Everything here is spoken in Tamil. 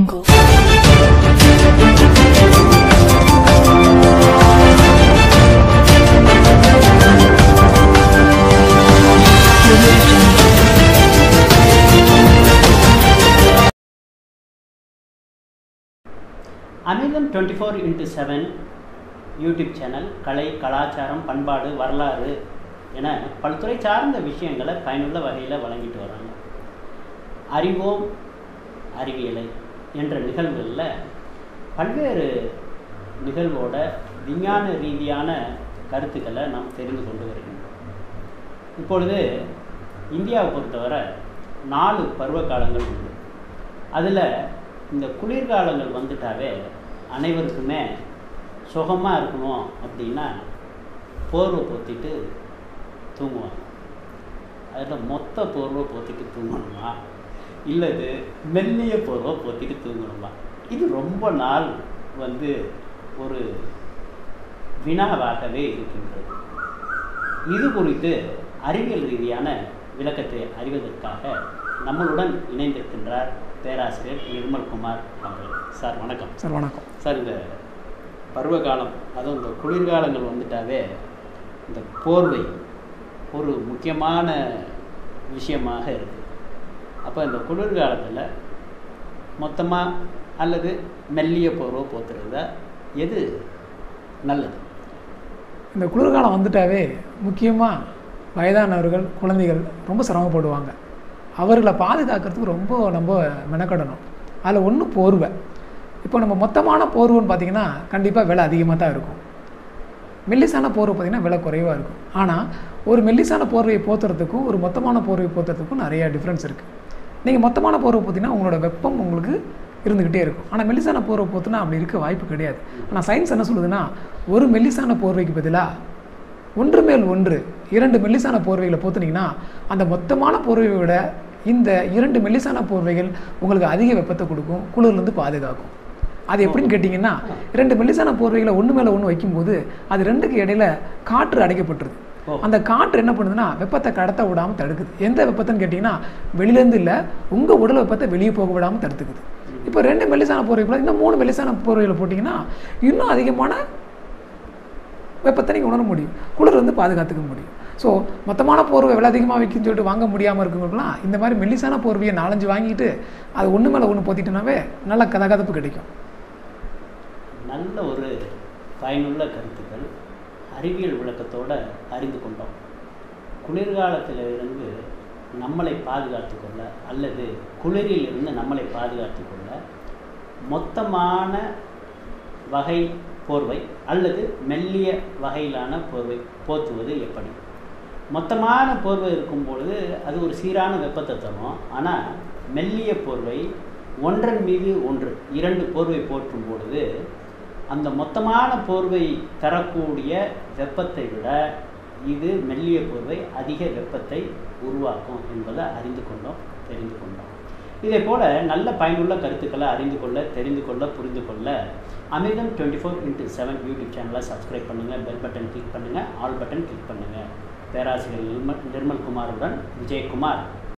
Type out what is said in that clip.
jungle. Audio jungle. Amirtham twenty four into seven YouTube channel கலை கலாச்சாரம் பண்பாடு வரலாறு என பல்துறை சார்ந்த விஷயங்களை பயனுள்ள வகையில் வழங்கிட்டு வராங்க அறிவோம் அறிவியலை என்ற நிகழ்வுகளில் பல்வேறு நிகழ்வோட விஞ்ஞான ரீதியான கருத்துக்களை நாம் தெரிந்து கொண்டு வருகின்றோம் இப்பொழுது இந்தியாவை பொறுத்தவரை நாலு பருவ காலங்கள் உண்டு அதில் இந்த குளிர்காலங்கள் வந்துட்டாவே அனைவருக்குமே சுகமாக இருக்கணும் அப்படின்னா போர்வை போத்திட்டு தூங்குவாங்க அதில் மொத்த போர்வை போத்திட்டு தூங்கணுமா இல்லது மெல்லிய போர்வை போத்திட்டு தூங்கணுமா இது ரொம்ப நாள் வந்து ஒரு வினாவாகவே இருக்கின்றது இது குறித்து அறிவியல் ரீதியான விளக்கத்தை அறிவதற்காக நம்மளுடன் இணைந்திருக்கின்றார் பேராசிரியர் நிர்மல்குமார் அவர்கள் சார் வணக்கம் சார் வணக்கம் சார் இந்த பருவகாலம் அதுவும் இந்த குளிர்காலங்கள் வந்துட்டாவே இந்த போர்வை ஒரு முக்கியமான விஷயமாக இருக்குது அப்போ இந்த குளிர்காலத்தில் மொத்தமாக அல்லது மெல்லிய போர்வை போத்துறதா எது நல்லது இந்த குளிர்காலம் வந்துட்டாவே முக்கியமாக வயதானவர்கள் குழந்தைகள் ரொம்ப சிரமப்படுவாங்க அவர்களை பாதுகாக்கிறதுக்கு ரொம்ப நம்ம மெனக்கடணும் அதில் ஒன்று போர்வை இப்போ நம்ம மொத்தமான போர்வைன்னு பார்த்தீங்கன்னா கண்டிப்பாக விலை அதிகமாக தான் இருக்கும் மெல்லிசான போர்வை பார்த்திங்கன்னா விலை குறைவாக இருக்கும் ஆனால் ஒரு மெல்லிசான போர்வையை போத்துறதுக்கும் ஒரு மொத்தமான போர்வையை போத்துறதுக்கும் நிறைய டிஃப்ரென்ஸ் இருக்குது நீங்கள் மொத்தமான போர்வை போத்திங்கன்னா உங்களோட வெப்பம் உங்களுக்கு இருந்துக்கிட்டே இருக்கும் ஆனால் மெல்லிசான போர்வை போத்துனா அப்படி இருக்க வாய்ப்பு கிடையாது ஆனால் சயின்ஸ் என்ன சொல்லுதுன்னா ஒரு மெல்லிசான போர்வைக்கு பதிலாக ஒன்று மேல் ஒன்று இரண்டு மெல்லிசான போர்வைகளை போத்துனீங்கன்னா அந்த மொத்தமான போர்வையை விட இந்த இரண்டு மெல்லிசான போர்வைகள் உங்களுக்கு அதிக வெப்பத்தை கொடுக்கும் குளிர்லேருந்து பாதுகாக்கும் அது எப்படின்னு கேட்டிங்கன்னா ரெண்டு மெல்லிசான போர்வைகளை ஒன்று மேலே ஒன்று வைக்கும்போது அது ரெண்டுக்கு இடையில காற்று அடைக்கப்பட்டுருது ஓ. அந்த காற்று என்ன பண்ணுதுன்னா வெப்பத்தை கடத்த விடாமல் தடுக்குது எந்த வெப்பத்தைன்னு கேட்டிங்கன்னா வெளியிலேருந்து இல்லை உங்கள் உடல் வெப்பத்தை வெளியே போக விடாமல் தடுத்துக்குது இப்போ ரெண்டு மெல்லிசான போர்வைகளை இன்னும் மூணு மெல்லிசான போர்வைகளை போட்டிங்கன்னா இன்னும் அதிகமான வெப்பத்தை நீங்கள் உணர முடியும் குளிர் வந்து பாதுகாத்துக்க முடியும் ஸோ மொத்தமான போர்வை விலை அதிகமாக விற்குன்னு சொல்லிட்டு வாங்க முடியாமல் இருக்கவங்களுக்குலாம் இந்த மாதிரி மெல்லிசான போர்வையை நாலஞ்சு வாங்கிட்டு அது ஒன்று மேலே ஒன்று போத்திட்டோன்னாவே நல்ல கதகதப்பு கிடைக்கும் நல்ல ஒரு பயனுள்ள கருத்துக்கள் அறிவியல் விளக்கத்தோட அறிந்து கொண்டோம் குளிர்காலத்தில் இருந்து நம்மளை பாதுகாத்து கொள்ள அல்லது குளிரில் இருந்து நம்மளை பாதுகாத்து கொள்ள மொத்தமான வகை போர்வை அல்லது மெல்லிய வகையிலான போர்வை போத்துவது எப்படி மொத்தமான போர்வை இருக்கும் பொழுது அது ஒரு சீரான வெப்பத்தை தரும் ஆனால் மெல்லிய போர்வை ஒன்றன் மீது ஒன்று இரண்டு போர்வை போற்றும் பொழுது அந்த மொத்தமான போர்வை தரக்கூடிய வெப்பத்தை விட இது மெல்லிய போர்வை அதிக வெப்பத்தை உருவாக்கும் என்பதை அறிந்து கொண்டோம் தெரிந்து கொண்டோம் இதே போல் நல்ல பயனுள்ள கருத்துக்களை அறிந்து கொள்ள தெரிந்து கொள்ள புரிந்து கொள்ள Amirtham twenty four into seven YouTube சேனலை சப்ஸ்கிரைப் பண்ணுங்கள் பெல் பட்டன் கிளிக் பண்ணுங்கள் ஆல் பட்டன் கிளிக் பண்ணுங்கள் பேராசிரியர் நிர்மல் நிர்மல் குமாருடன் விஜயகுமார்